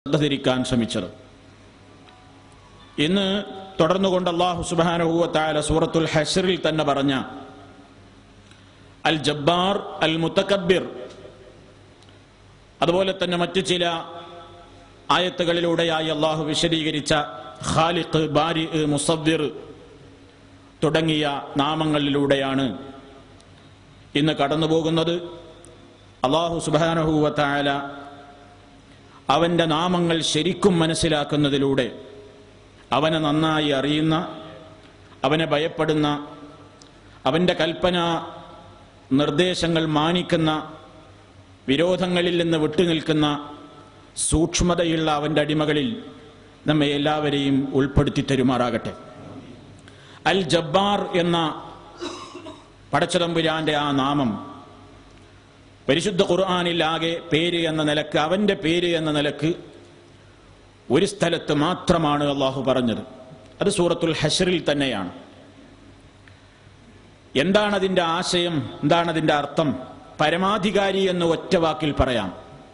ശ്രദ്ധ തിരിക്കാൻ ശ്രമിച്ചത് ഇന്ന് തുടർന്നുകൊണ്ട് അള്ളാഹു സുബാനുഭൂവത്തായ സൂറത്തുൽ ഹഷറിൽ തന്നെ പറഞ്ഞ അൽ ജബ്ബാർ അൽ മുത്തക്കബിർ അതുപോലെ തന്നെ മറ്റു ചില ആയത്തുകളിലൂടെയായി അള്ളാഹു വിശദീകരിച്ച ഖാലിഖ് ബാരി മുസവ്വിർ തുടങ്ങിയ നാമങ്ങളിലൂടെയാണ് ഇന്ന് കടന്നു പോകുന്നത് അള്ളാഹു സുബാനഹൂവത്തായ അവന്റെ നാമങ്ങൾ ശരിക്കും മനസ്സിലാക്കുന്നതിലൂടെ അവനെ നന്നായി അറിയുന്ന അവനെ ഭയപ്പെടുന്ന അവന്റെ കൽപ്പന നിർദ്ദേശങ്ങൾ മാനിക്കുന്ന വിരോധങ്ങളിൽ നിന്ന് വിട്ടുനിൽക്കുന്ന സൂക്ഷ്മതയുള്ള അവന്റെ അടിമകളിൽ നമ്മെ എല്ലാവരെയും ഉൾപ്പെടുത്തി തരുമാറാകട്ടെ അൽ ജബ്ബാർ എന്ന പടച്ചതമ്പുരാന്റെ ആ നാമം പരിശുദ്ധ ഖുർആാനിൽ ആകെ പേര് എന്ന നിലക്ക് അവന്റെ പേര് എന്ന നിലക്ക് ഒരു സ്ഥലത്ത് മാത്രമാണ് അള്ളാഹു പറഞ്ഞത് അത് സൂറത്തുൽ ഹഷറിൽ തന്നെയാണ് എന്താണ് അതിന്റെ ആശയം എന്താണ് അതിന്റെ അർത്ഥം പരമാധികാരി എന്ന് ഒറ്റ വാക്കിൽ പറയാം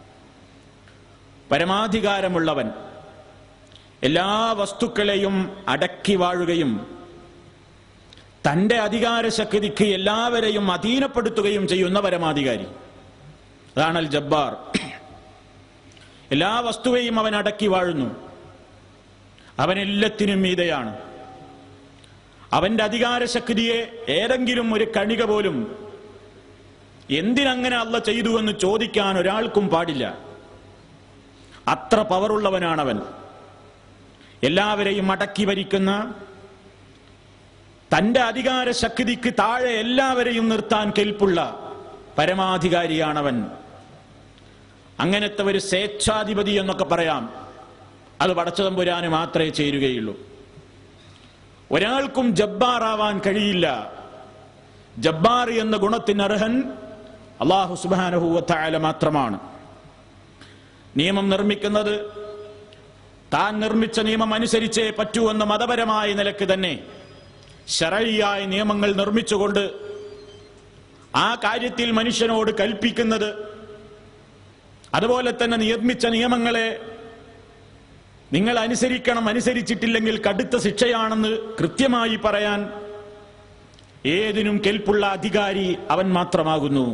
പരമാധികാരമുള്ളവൻ എല്ലാ വസ്തുക്കളെയും അടക്കി വാഴുകയും തന്റെ അധികാരശക്തിക്ക് എല്ലാവരെയും അധീനപ്പെടുത്തുകയും ചെയ്യുന്ന പരമാധികാരി അതാണ് അൽ ജബ്ബാർ എല്ലാ വസ്തുവെയും അവൻ അടക്കി വാഴുന്നു അവൻ എല്ലാത്തിനും മീതയാണ് അവന്റെ അധികാരശക്തിയെ ഏതെങ്കിലും ഒരു കണിക പോലും എന്തിനങ്ങനെ അല്ല ചെയ്തു എന്ന് ചോദിക്കാൻ ഒരാൾക്കും പാടില്ല അത്ര പവറുള്ളവനാണവൻ എല്ലാവരെയും അടക്കി ഭരിക്കുന്ന തന്റെ അധികാര ശക്തിക്ക് താഴെ എല്ലാവരെയും നിർത്താൻ കെൽപ്പുള്ള പരമാധികാരിയാണവൻ അങ്ങനത്തെ ഒരു സ്വേച്ഛാധിപതി എന്നൊക്കെ പറയാം അത് പടച്ചതമ്പുരാന് മാത്രമേ ചേരുകയുള്ളൂ ഒരാൾക്കും ജബ്ബാറാവാൻ കഴിയില്ല ജബ്ബാർ എന്ന ഗുണത്തിന് അർഹൻ അള്ളാഹു സുബാനഹുവത്തായ മാത്രമാണ് നിയമം നിർമ്മിക്കുന്നത് താൻ നിർമ്മിച്ച നിയമം അനുസരിച്ചേ പറ്റൂ എന്ന മതപരമായ നിലക്ക് തന്നെ ശരഴിയായ നിയമങ്ങൾ നിർമ്മിച്ചുകൊണ്ട് ആ കാര്യത്തിൽ മനുഷ്യനോട് കൽപ്പിക്കുന്നത് അതുപോലെ തന്നെ നിർമ്മിച്ച നിയമങ്ങളെ നിങ്ങൾ അനുസരിക്കണം അനുസരിച്ചിട്ടില്ലെങ്കിൽ കടുത്ത ശിക്ഷയാണെന്ന് കൃത്യമായി പറയാൻ ഏതിനും കെൽപ്പുള്ള അധികാരി അവൻ മാത്രമാകുന്നു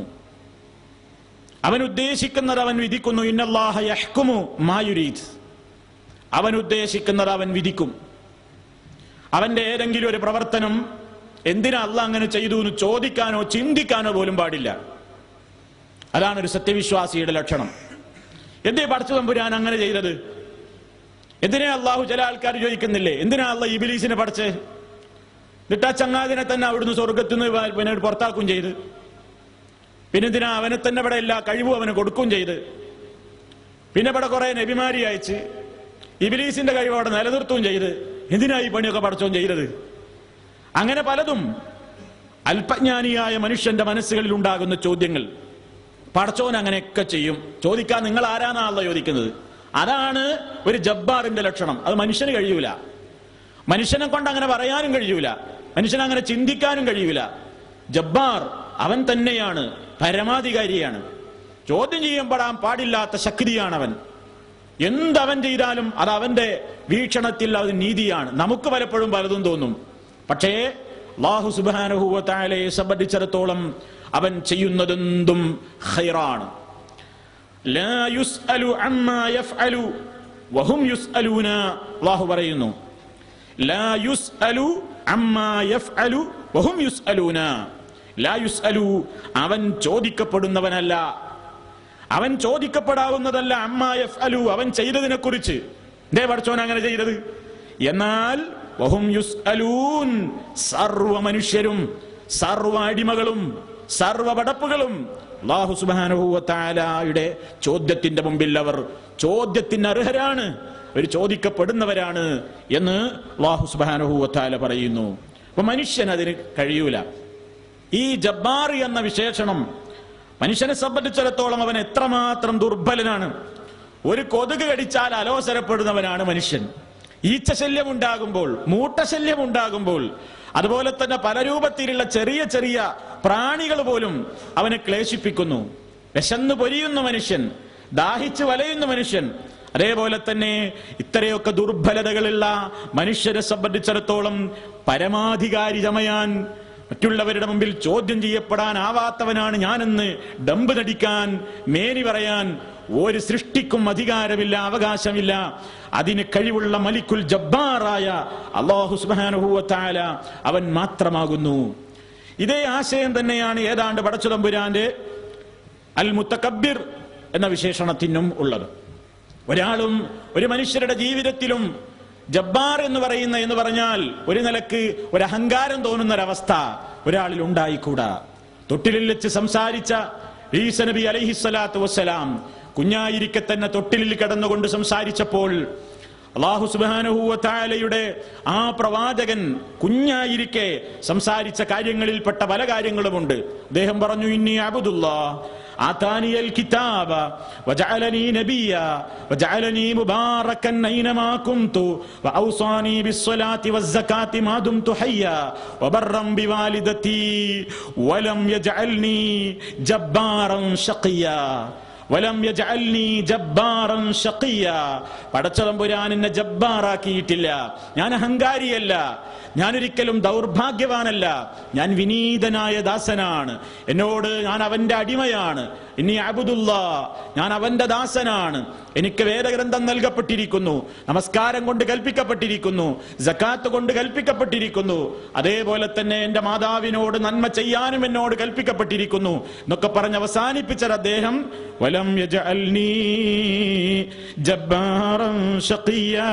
അവൻ ഉദ്ദേശിക്കുന്നത് അവൻ വിധിക്കുന്നു ഇന്നല്ലാഹ യഹ്കുമു മായുരീത് അവൻ ഉദ്ദേശിക്കുന്നത് അവൻ വിധിക്കും അവന്റെ ഏതെങ്കിലും ഒരു പ്രവർത്തനം എന്തിനാ അല്ല അങ്ങനെ ചെയ്തു എന്ന് ചോദിക്കാനോ ചിന്തിക്കാനോ പോലും പാടില്ല അതാണ് ഒരു സത്യവിശ്വാസിയുടെ ലക്ഷണം എന്തേ പഠിച്ചു തമ്പുരാൻ അങ്ങനെ ചെയ്തത് എന്തിനാ അള്ളാഹു ചില ആൾക്കാർ ചോദിക്കുന്നില്ലേ എന്തിനാ അല്ല ഇബിലീസിനെ പഠിച്ച് എന്നിട്ട് ആ ചങ്ങാതിനെ തന്നെ അവിടുന്ന് സ്വർഗത്തു നിന്ന് പിന്നെ പുറത്താക്കും ചെയ്ത് പിന്നെ എന്തിനാ അവനെ തന്നെ ഇവിടെ എല്ലാ കഴിവും അവന് കൊടുക്കും ചെയ്ത് പിന്നെ ഇവിടെ കുറെ നബിമാരി അയച്ച് ഇബിലീസിന്റെ കഴിവ് അവിടെ നിലനിർത്തുകയും ചെയ്ത് എന്തിനാ ഈ പണിയൊക്കെ പഠിച്ചോൻ ചെയ്തത് അങ്ങനെ പലതും അല്പജ്ഞാനിയായ മനുഷ്യന്റെ മനസ്സുകളിൽ ഉണ്ടാകുന്ന ചോദ്യങ്ങൾ പടച്ചോൻ അങ്ങനെയൊക്കെ ചെയ്യും ചോദിക്കാൻ നിങ്ങൾ ആരാന്നാണല്ലോ ചോദിക്കുന്നത് അതാണ് ഒരു ജബ്ബാറിന്റെ ലക്ഷണം അത് മനുഷ്യന് കഴിയൂല മനുഷ്യനെ കൊണ്ട് അങ്ങനെ പറയാനും കഴിയൂല മനുഷ്യനെ അങ്ങനെ ചിന്തിക്കാനും കഴിയൂല ജബ്ബാർ അവൻ തന്നെയാണ് പരമാധികാരിയാണ് ചോദ്യം ചെയ്യപ്പെടാൻ പാടില്ലാത്ത ശക്തിയാണവൻ എന്തവൻ ചെയ്താലും അത് അവന്റെ വീക്ഷണത്തിൽ അത് നീതിയാണ് നമുക്ക് പലപ്പോഴും പലതും തോന്നും പക്ഷേ അള്ളാഹു സുബാനുഹൂവത്തായാലയെ സംബന്ധിച്ചിടത്തോളം അവൻ ചെയ്യുന്നതെന്തും ഖൈറാണ് ലാ യുസ്അലു അമ്മാ യഫ്അലു വഹും യുസ്അലൂന അള്ളാഹു പറയുന്നു ലാ യുസ്അലു അമ്മാ യഫ്അലു വഹും യുസ്അലൂന ലാ യുസ്അലു അവൻ ചോദിക്കപ്പെടുന്നവനല്ല അവൻ ചോദിക്കപ്പെടാവുന്നതല്ല അമ്മാ യഫ്അലു അവൻ ചെയ്തതിനെ കുറിച്ച് എന്തേ പഠിച്ചോൻ അങ്ങനെ ചെയ്തത് എന്നാൽ വഹും യുസ്അലൂൻ സർവ മനുഷ്യരും സർവ അടിമകളും സർവ പടപ്പുകളും അള്ളാഹു സുബാനുഭൂവത്താലായുടെ ചോദ്യത്തിന്റെ മുമ്പിൽ അവർ ചോദ്യത്തിന് അർഹരാണ് അവർ ചോദിക്കപ്പെടുന്നവരാണ് എന്ന് അള്ളാഹു സുബാനുഭൂവത്താല പറയുന്നു അപ്പൊ മനുഷ്യൻ അതിന് കഴിയൂല ഈ ജബ്ബാർ എന്ന വിശേഷണം മനുഷ്യനെ സംബന്ധിച്ചിടത്തോളം അവൻ എത്രമാത്രം ദുർബലനാണ് ഒരു കൊതുക് കടിച്ചാൽ അലോസരപ്പെടുന്നവനാണ് മനുഷ്യൻ ഈച്ചശല്യം ഉണ്ടാകുമ്പോൾ മൂട്ടശല്യം ഉണ്ടാകുമ്പോൾ അതുപോലെ തന്നെ പല രൂപത്തിലുള്ള ചെറിയ ചെറിയ പ്രാണികൾ പോലും അവനെ ക്ലേശിപ്പിക്കുന്നു വിശന്നു പൊരിയുന്ന മനുഷ്യൻ ദാഹിച്ച് വലയുന്ന മനുഷ്യൻ അതേപോലെ തന്നെ ഇത്രയൊക്കെ ദുർബലതകളുള്ള മനുഷ്യരെ സംബന്ധിച്ചിടത്തോളം പരമാധികാരി ചമയാൻ മറ്റുള്ളവരുടെ മുമ്പിൽ ചോദ്യം ചെയ്യപ്പെടാനാവാത്തവനാണ് ഞാനെന്ന് ഡമ്പ് നടിക്കാൻ മേനി പറയാൻ ഒരു സൃഷ്ടിക്കും അധികാരമില്ല അവകാശമില്ല അതിന് കഴിവുള്ള മലിക്കുൽ ജബ്ബാറായ അള്ളാഹു സുബാനുഭൂവത്തായ അവൻ മാത്രമാകുന്നു ഇതേ ആശയം തന്നെയാണ് ഏതാണ്ട് പടച്ചുതമ്പുരാന്റെ അൽ മുത്തക്കബിർ എന്ന വിശേഷണത്തിനും ഉള്ളത് ഒരാളും ഒരു മനുഷ്യരുടെ ജീവിതത്തിലും ജബ്ബാർ എന്ന് പറയുന്ന എന്ന് പറഞ്ഞാൽ ഒരു നിലക്ക് ഒരു അഹങ്കാരം തോന്നുന്ന ഒരവസ്ഥ ഒരാളിൽ ഉണ്ടായിക്കൂടാ തൊട്ടിലിൽ വെച്ച് സംസാരിച്ച ഈസ നബി അലൈഹിസ്സലാത്തു വസ്സലാം കുഞ്ഞായിരിക്കെ തന്നെ തൊട്ടിലിൽ കിടന്നുകൊണ്ട് സംസാരിച്ചപ്പോൾ അള്ളാഹു സുബാനുഹൂവത്തായാലയുടെ ആ പ്രവാചകൻ കുഞ്ഞായിരിക്കെ സംസാരിച്ച കാര്യങ്ങളിൽപ്പെട്ട പല കാര്യങ്ങളുമുണ്ട് അദ്ദേഹം പറഞ്ഞു ഇന്നി അബുദുല്ലാ آتاني الكتاب وجعلني نبيا وجعلني مباركا أينما كنت وأوصاني بالصلاة والزكاة ما دمت حيا وبرا بوالدتي ولم يجعلني جبارا شقيا വലം യജഅൽനി ജബ്ബാറൻ ഷഖിയ പടച്ചതമ്പുരാൻ എന്നെ ജബ്ബാറാക്കിയിട്ടില്ല ഞാൻ അഹങ്കാരിയല്ല ഞാനൊരിക്കലും ദൗർഭാഗ്യവാനല്ല ഞാൻ വിനീതനായ ദാസനാണ് എന്നോട് ഞാൻ അവന്റെ അടിമയാണ് ഇനി അബുദുല്ല ഞാൻ അവന്റെ ദാസനാണ് എനിക്ക് വേദഗ്രന്ഥം നൽകപ്പെട്ടിരിക്കുന്നു നമസ്കാരം കൊണ്ട് കൽപ്പിക്കപ്പെട്ടിരിക്കുന്നു ജക്കാത്ത് കൊണ്ട് കൽപ്പിക്കപ്പെട്ടിരിക്കുന്നു അതേപോലെ തന്നെ എന്റെ മാതാവിനോട് നന്മ ചെയ്യാനും എന്നോട് കൽപ്പിക്കപ്പെട്ടിരിക്കുന്നു എന്നൊക്കെ പറഞ്ഞ് അവസാനിപ്പിച്ചത് അദ്ദേഹം വലം യജഅൽനീ ജബ്ബാറൻ ഷഖിയാ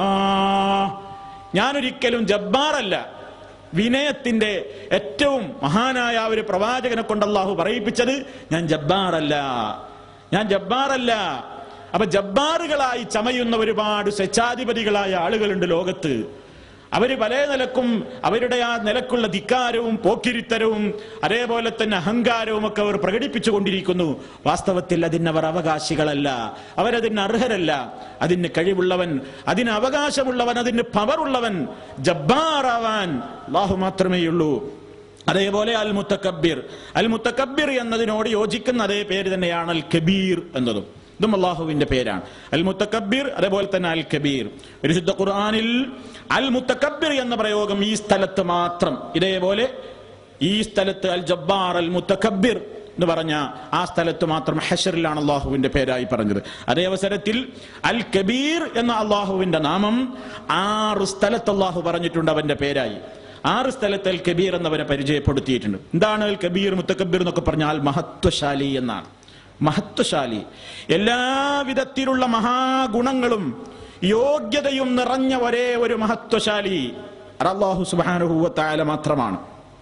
ഞാനൊരിക്കലും ജബ്ബാറല്ല വിനയത്തിന്റെ ഏറ്റവും മഹാനായ ആ ഒരു പ്രവാചകനെ കൊണ്ട് അള്ളാഹു പറയിപ്പിച്ചത് ഞാൻ ജബ്ബാറല്ല ഞാൻ ജബ്ബാറല്ല അപ്പൊ ജബ്ബാറുകളായി ചമയുന്ന ഒരുപാട് സ്വച്ഛാധിപതികളായ ആളുകളുണ്ട് ലോകത്ത് അവര് പല നിലക്കും അവരുടെ ആ നിലക്കുള്ള ധിക്കാരവും പോക്കിരിത്തരവും അതേപോലെ തന്നെ അഹങ്കാരവും ഒക്കെ അവർ പ്രകടിപ്പിച്ചു കൊണ്ടിരിക്കുന്നു വാസ്തവത്തിൽ അതിനവർ അവകാശികളല്ല അവരതിന് അർഹരല്ല അതിന് കഴിവുള്ളവൻ അതിന് അവകാശമുള്ളവൻ അതിന് പവറുള്ളവൻ ജബ്ബാറാവാൻ അള്ളാഹു മാത്രമേയുള്ളൂ അതേപോലെ അൽ മുത്തക്കബിർ അൽ മുത്തക്കബിർ എന്നതിനോട് യോജിക്കുന്ന അതേ പേര് തന്നെയാണ് അൽ കബീർ എന്നതും ഇതും അള്ളാഹുവിന്റെ പേരാണ് അൽ മുത്തക്കബിർ അതേപോലെ തന്നെ അൽ കബീർ പരിശുദ്ധ ഖുർആനിൽ അൽ മുത്തക്കബിർ എന്ന പ്രയോഗം ഈ സ്ഥലത്ത് മാത്രം ഇതേപോലെ ഈ സ്ഥലത്ത് അൽ ജബ്ബാർ അൽ മുത്തക്കബിർ എന്ന് പറഞ്ഞ ആ സ്ഥലത്ത് മാത്രം ഹഷറിലാണ് അള്ളാഹുവിന്റെ പേരായി പറഞ്ഞത് അതേ അവസരത്തിൽ അൽ കബീർ എന്ന അള്ളാഹുവിന്റെ നാമം ആറ് സ്ഥലത്ത് അള്ളാഹു പറഞ്ഞിട്ടുണ്ട് അവന്റെ പേരായി ആറ് സ്ഥലത്ത് അൽ കബീർ എന്നവനെ പരിചയപ്പെടുത്തിയിട്ടുണ്ട് എന്താണ് അൽ കബീർ മുത്തക്കബീർ എന്നൊക്കെ പറഞ്ഞാൽ മഹത്വശാലി എന്നാണ് മഹത്വശാലി എല്ലാവിധത്തിലുള്ള മഹാഗുണങ്ങളും യോഗ്യതയും നിറഞ്ഞ ഒരേ ഒരു മഹത്വശാലി അത് അള്ളാഹു സുബാനുഭൂവത്തായ മാത്രമാണ്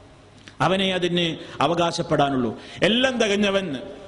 അവനെ അതിന് അവകാശപ്പെടാനുള്ളൂ എല്ലാം തികഞ്ഞവൻ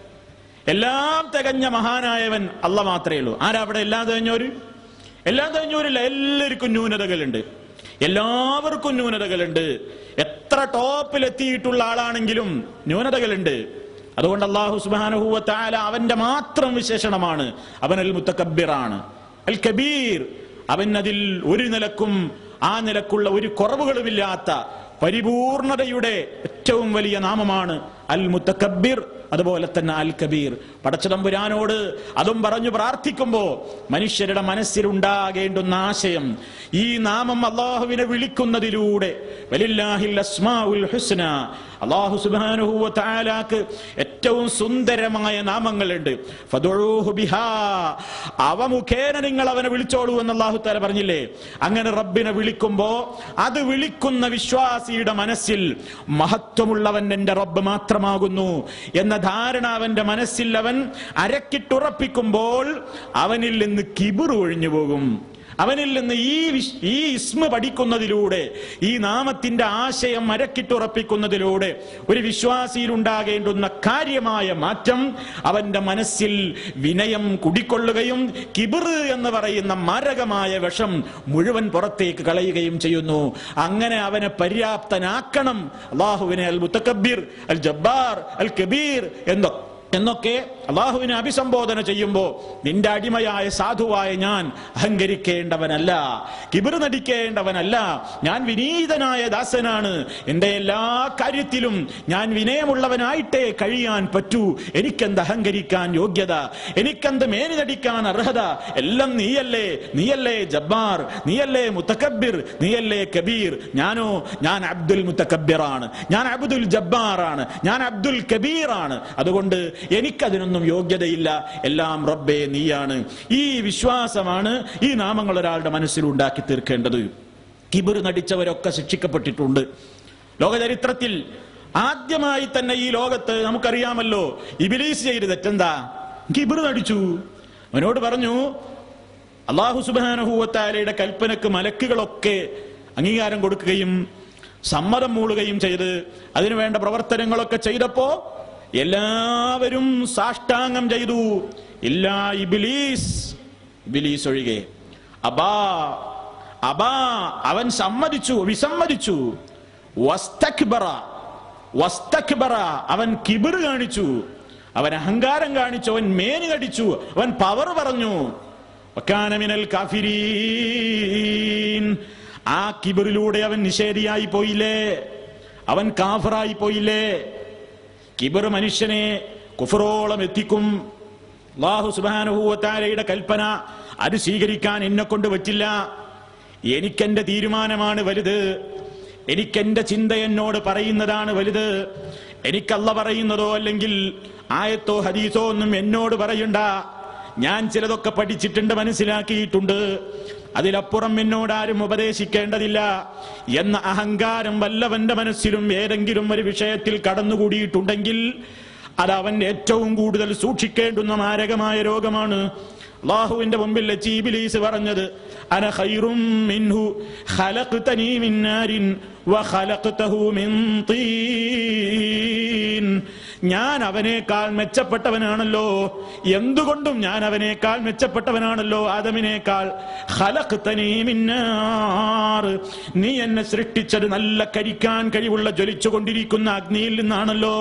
എല്ലാം തികഞ്ഞ മഹാനായവൻ അല്ല മാത്രമേ ഉള്ളൂ ആരാ അവിടെ എല്ലാം തികഞ്ഞോര് എല്ലാം തികഞ്ഞോരില്ല എല്ലാവർക്കും ന്യൂനതകളുണ്ട് എല്ലാവർക്കും ന്യൂനതകളുണ്ട് എത്ര ടോപ്പിലെത്തിയിട്ടുള്ള ആളാണെങ്കിലും ന്യൂനതകളുണ്ട് അതുകൊണ്ട് അള്ളാഹു സുബാനുഹൂവത്താല അവന്റെ മാത്രം വിശേഷണമാണ് അവൻ അൽ മുത്തക്കബിറാണ് അൽ കബീർ അവൻ അതിൽ ഒരു നിലക്കും ആ നിലക്കുള്ള ഒരു കുറവുകളുമില്ലാത്ത പരിപൂർണതയുടെ ഏറ്റവും വലിയ നാമമാണ് അൽ മുത്തക്കബിർ അതുപോലെ തന്നെ അൽ കബീർ പടച്ചതമ്പുരാനോട് അതും പറഞ്ഞു പ്രാർത്ഥിക്കുമ്പോ മനുഷ്യരുടെ മനസ്സിൽ ഉണ്ടാകേണ്ടുന്ന ആശയം ഈ നാമം അള്ളാഹുവിനെ വിളിക്കുന്നതിലൂടെ വലില്ലാഹിൽ അസ്മാഉൽ ഹുസ്ന അള്ളാഹു സുബ്ഹാനഹു വ തആലാക്ക് ഏറ്റവും സുന്ദരമായ നാമങ്ങളുണ്ട് ഫദുഊഹു ബിഹാ അവ മുഖേന നിങ്ങൾ അവനെ വിളിച്ചോളൂ എന്ന് അള്ളാഹു താല പറഞ്ഞില്ലേ അങ്ങനെ റബ്ബിനെ വിളിക്കുമ്പോ അത് വിളിക്കുന്ന വിശ്വാസിയുടെ മനസ്സിൽ മഹത്വമുള്ളവൻ എന്റെ റബ്ബ് മാത്രമാകുന്നു എന്ന ധാരണ അവന്റെ മനസ്സിൽ അവൻ അരക്കിട്ടുറപ്പിക്കുമ്പോൾ അവനിൽ നിന്ന് കിബിർ ഒഴിഞ്ഞു പോകും അവനിൽ നിന്ന് ഈ വിശ്- ഈ ഇസ്മ പഠിക്കുന്നതിലൂടെ ഈ നാമത്തിന്റെ ആശയം അരക്കിട്ടുറപ്പിക്കുന്നതിലൂടെ ഒരു വിശ്വാസിയിൽ ഉണ്ടാകേണ്ടുന്ന കാര്യമായ മാറ്റം അവന്റെ മനസ്സിൽ വിനയം കുടിക്കൊള്ളുകയും കിബിർ എന്ന് പറയുന്ന മാരകമായ വിഷം മുഴുവൻ പുറത്തേക്ക് കളയുകയും ചെയ്യുന്നു അങ്ങനെ അവനെ പര്യാപ്തനാക്കണം അള്ളാഹുവിനെ അൽ മുത്തക്കബീർ അൽ ജബ്ബാർ അൽ കബീർ എന്നൊ എന്നൊക്കെ അള്ളാഹുവിനെ അഭിസംബോധന ചെയ്യുമ്പോൾ നിന്റെ അടിമയായ സാധുവായ ഞാൻ അഹങ്കരിക്കേണ്ടവനല്ല കിബിർ നടിക്കേണ്ടവനല്ല ഞാൻ വിനീതനായ ദാസനാണ് എൻ്റെ എല്ലാ കാര്യത്തിലും ഞാൻ വിനയമുള്ളവനായിട്ടേ കഴിയാൻ പറ്റൂ എനിക്കെന്ത് അഹങ്കരിക്കാൻ യോഗ്യത എനിക്കെന്ത് മേനി നടിക്കാൻ അർഹത എല്ലാം നീയല്ലേ നീയല്ലേ ജബ്ബാർ നീയല്ലേ മുത്തക്കബിർ നീയല്ലേ കബീർ ഞാനോ ഞാൻ അബ്ദുൽ മുത്തക്കബിറാണ് ഞാൻ അബ്ദുൽ ജബ്ബാറാണ് ഞാൻ അബ്ദുൽ കബീറാണ് അതുകൊണ്ട് എനിക്കതിനൊന്നും യോഗ്യതയില്ല എല്ലാം റബ്ബേ നീയാണ് ഈ വിശ്വാസമാണ് ഈ നാമങ്ങൾ ഒരാളുടെ മനസ്സിൽ ഉണ്ടാക്കി തീർക്കേണ്ടത് കിബിർ നടിച്ചവരൊക്കെ ശിക്ഷിക്കപ്പെട്ടിട്ടുണ്ട് ലോകചരിത്രത്തിൽ ആദ്യമായി തന്നെ ഈ ലോകത്ത് നമുക്കറിയാമല്ലോ ഇബിലീസ് ചെയ്ത് തെറ്റെന്താ കിബിർ നടിച്ചു അവനോട് പറഞ്ഞു അള്ളാഹു സുബാനഹൂവത്താലയുടെ കൽപ്പനക്ക് മലക്കുകളൊക്കെ അംഗീകാരം കൊടുക്കുകയും സമ്മതം മൂളുകയും ചെയ്ത് അതിനു വേണ്ട പ്രവർത്തനങ്ങളൊക്കെ ചെയ്തപ്പോ എല്ലാവരും സാഷ്ടാംഗം ചെയ്തു ഇല്ലാ ഇബിലീസ് ഇബിലീസ് ഒഴികെ അബാ അബാ അവൻ സമ്മതിച്ചു വിസമ്മതിച്ചു വസ്തക്ബറ വസ്തക്ബറ അവൻ കിബിർ കാണിച്ചു അവൻ അഹങ്കാരം കാണിച്ചു അവൻ മേനി കടിച്ചു അവൻ പവർ പറഞ്ഞു വക്കാനമിനൽ കാഫിരീൻ ആ കിബിറിലൂടെ അവൻ നിഷേധിയായി പോയില്ലേ അവൻ കാഫറായി പോയില്ലേ കിബിർ മനുഷ്യനെ കുഫറോളം എത്തിക്കും അള്ളാഹു സുബാനുഭൂവത്താരയുടെ കൽപ്പന അത് സ്വീകരിക്കാൻ എന്നെ കൊണ്ട് പറ്റില്ല എനിക്കെന്റെ തീരുമാനമാണ് വലുത് എനിക്കെന്റെ ചിന്ത എന്നോട് പറയുന്നതാണ് വലുത് എനിക്കല്ല പറയുന്നതോ അല്ലെങ്കിൽ ആയത്തോ ഹദീസോ ഒന്നും എന്നോട് പറയണ്ട ഞാൻ ചിലതൊക്കെ പഠിച്ചിട്ടുണ്ട് മനസ്സിലാക്കിയിട്ടുണ്ട് അതിലപ്പുറം എന്നോട് ആരും ഉപദേശിക്കേണ്ടതില്ല എന്ന അഹങ്കാരം വല്ലവന്റെ മനസ്സിലും ഏതെങ്കിലും ഒരു വിഷയത്തിൽ കടന്നുകൂടിയിട്ടുണ്ടെങ്കിൽ അത് അവൻ ഏറ്റവും കൂടുതൽ സൂക്ഷിക്കേണ്ടുന്ന മാരകമായ രോഗമാണ് അള്ളാഹുവിന്റെ മുമ്പിൽ വെച്ച് ഇബ്ലീസ് പറഞ്ഞത് അന ഖൈറും മിൻഹു ഖലഖ്തനി മിൻ നാരിൻ വഖലഖ്തഹു മിൻ തീൻ ഞാൻ അവനേക്കാൾ മെച്ചപ്പെട്ടവനാണല്ലോ എന്തുകൊണ്ടും ഞാൻ അവനേക്കാൾ മെച്ചപ്പെട്ടവനാണല്ലോ ആദമിനേക്കാൾ ഖലഖ്തനി മിൻ നാർ നീ എന്നെ സൃഷ്ടിച്ചത് നല്ല കരിക്കാൻ കഴിവുള്ള ജ്വലിച്ചുകൊണ്ടിരിക്കുന്ന അഗ്നിയിൽ നിന്നാണല്ലോ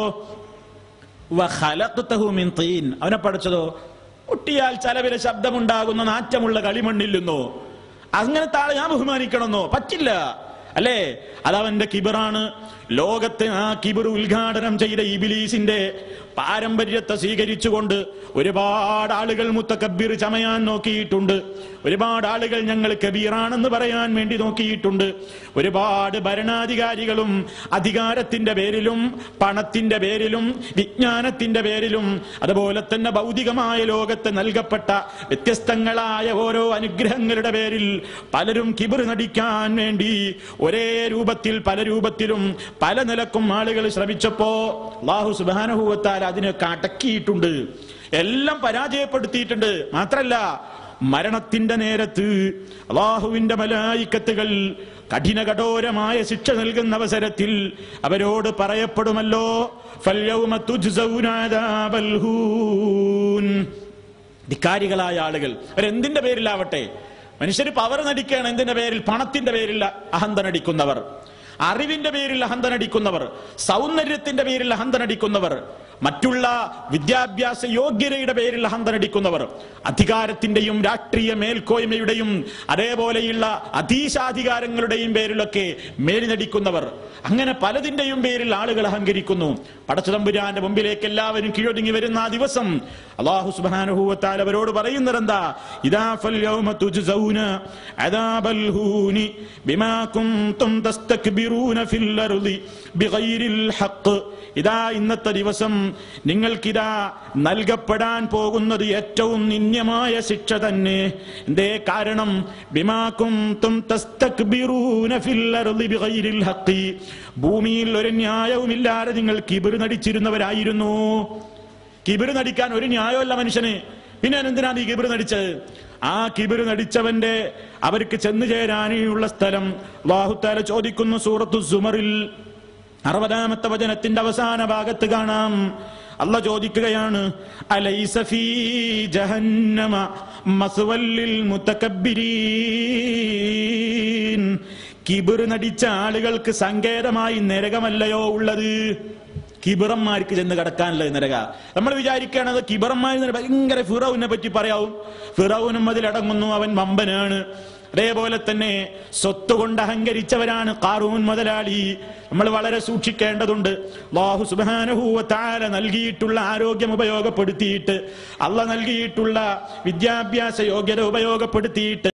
വഖലഖ്തഹു മിൻ തീൻ അവനെ പഠിച്ചതോ ഒട്ടിയാൽ ചലവിലെ ശബ്ദമുണ്ടാകുന്ന നാറ്റമുള്ള കളിമണ്ണിൽ നിന്നോ അങ്ങനത്തെ ആളെ ഞാൻ ബഹുമാനിക്കണമെന്നോ പറ്റില്ല അല്ലേ അതവന്റെ കിബിറാണ് ലോകത്തെ ആ കിബിർ ഉദ്ഘാടനം ചെയ്ത ഇബിലീസിന്റെ പാരമ്പര്യത്തെ സ്വീകരിച്ചുകൊണ്ട് ഒരുപാട് ആളുകൾ മുത്തക്കബീർ ചമയാൻ നോക്കിയിട്ടുണ്ട് ഒരുപാട് ആളുകൾ ഞങ്ങൾ കബീറാണെന്ന് പറയാൻ വേണ്ടി നോക്കിയിട്ടുണ്ട് ഒരുപാട് ഭരണാധികാരികളും അധികാരത്തിന്റെ പേരിലും പണത്തിന്റെ പേരിലും വിജ്ഞാനത്തിന്റെ പേരിലും അതുപോലെ തന്നെ ഭൗതികമായ ലോകത്ത് നൽകപ്പെട്ട വ്യത്യസ്തങ്ങളായ ഓരോ അനുഗ്രഹങ്ങളുടെ പേരിൽ പലരും കിബിർ നടിക്കാൻ വേണ്ടി ഒരേ രൂപത്തിൽ പല രൂപത്തിലും പല നിലക്കും ആളുകൾ ശ്രമിച്ചപ്പോ അള്ളാഹു സുബാനഹൂവത്താൽ അതിനൊക്കെ അടക്കിയിട്ടുണ്ട് എല്ലാം പരാജയപ്പെടുത്തിയിട്ടുണ്ട് മാത്രല്ല മരണത്തിന്റെ നേരത്ത് അള്ളാഹുവിന്റെ മലായിക്കത്തുകൾ കഠിന കഠോരമായ ശിക്ഷ നൽകുന്ന അവസരത്തിൽ അവരോട് പറയപ്പെടുമല്ലോ ഫൽയൗമ തുജ്സൗന അദാബൽ ഹൂൻ. ധിക്കാരികളായ ആളുകൾ അവരെന്തിന്റെ പേരിലാവട്ടെ മനുഷ്യർ പവർ നടിക്കുകയാണ് എന്തിന്റെ പേരിൽ പണത്തിന്റെ പേരിൽ അഹന്ത നടിക്കുന്നവർ അറിവിന്റെ പേരിൽ അഹന്ത നടിക്കുന്നവർ സൗന്ദര്യത്തിന്റെ പേരിൽ അഹന്ത നടിക്കുന്നവർ മറ്റുള്ള വിദ്യാഭ്യാസ യോഗ്യതയുടെ പേരിൽ അഹന്ത നടിക്കുന്നവർ അധികാരത്തിന്റെയും രാഷ്ട്രീയ മേൽക്കോയ്മയുടെയും അതേപോലെയുള്ള അധീശാധികാരങ്ങളുടെയും പേരിലൊക്കെ മേൽ നടിക്കുന്നവർ അങ്ങനെ പലതിന്റെയും പേരിൽ ആളുകൾ അഹങ്കരിക്കുന്നു പടച്ചുതമ്പുരാന്റെ മുമ്പിലേക്ക് എല്ലാവരും കീഴൊതുങ്ങി വരുന്ന ആ ദിവസം അള്ളാഹു സുബാനുഭൂവത്താൽ അവരോട് പറയുന്നത് എന്താ ഇതാ ഫൽയൗമ തുജ്സൗന അദാബൽ ഹൂനി ബിമാ കുൻതും തസ്തക്ബിറൂന ഫിൽ അർളി ബിഗൈരിൽ ഹഖ് ഇതാ ഇന്നത്തെ ദിവസം നിങ്ങൾക്കിതാ നൽകപ്പെടാൻ പോകുന്നത് ഏറ്റവും നിന്ദ്യമായ ശിക്ഷ തന്നെ എന്തേ കാരണം ബിമാ കുൻതും തസ്തക്ബിറൂന ഫിൽ അർളി ബിഗൈരിൽ ഹഖ് ഭൂമിയിൽ ഒരു ന്യായവുമില്ലാതെ നിങ്ങൾ കിബിർ നടിച്ചിരുന്നവരായിരുന്നു കിബിർ നടിക്കാൻ ഒരു ന്യായമല്ല മനുഷ്യന് പിന്നെ എന്തിനാണ് ഈ കിബിർ നടിച്ചത് ആ കിബിർ നടിച്ചവന്റെ അവർക്ക് ചെന്നു ചേരാനുള്ള സ്ഥലം വാഹുത്താല ചോദിക്കുന്നു സൂറത്തു സുമറിൽ അറുപതാമത്തെ വചനത്തിന്റെ അവസാന ഭാഗത്ത് കാണാം അല്ല ചോദിക്കുകയാണ് അലൈസ ഫീ ജഹന്നമ മസ്വല്ലിൽ മുത്തക്കബ്ബിരീൻ കിബിർ നടിച്ച ആളുകൾക്ക് സങ്കേതമായി നരകമല്ലയോ ഉള്ളത് കിബറന്മാർക്ക് ചെന്ന് കിടക്കാനുള്ള നരക നമ്മൾ വിചാരിക്കുകയാണത് കിബറന്മാർ ഭയങ്കര ഫിറൌവിനെ പറ്റി പറയാവും ഫിറൌനും അതിലടങ്ങുന്നു അവൻ വമ്പനാണ് അതേപോലെ തന്നെ സ്വത്ത് കൊണ്ട് അഹങ്കരിച്ചവരാണ് കാറൂൻ മുതലാളി നമ്മൾ വളരെ സൂക്ഷിക്കേണ്ടതുണ്ട് അല്ലാഹു സുബ്ഹാനഹു വ തആല നൽകിയിട്ടുള്ള ആരോഗ്യം ഉപയോഗപ്പെടുത്തിയിട്ട് അള്ള നൽകിയിട്ടുള്ള വിദ്യാഭ്യാസ യോഗ്യത ഉപയോഗപ്പെടുത്തിയിട്ട്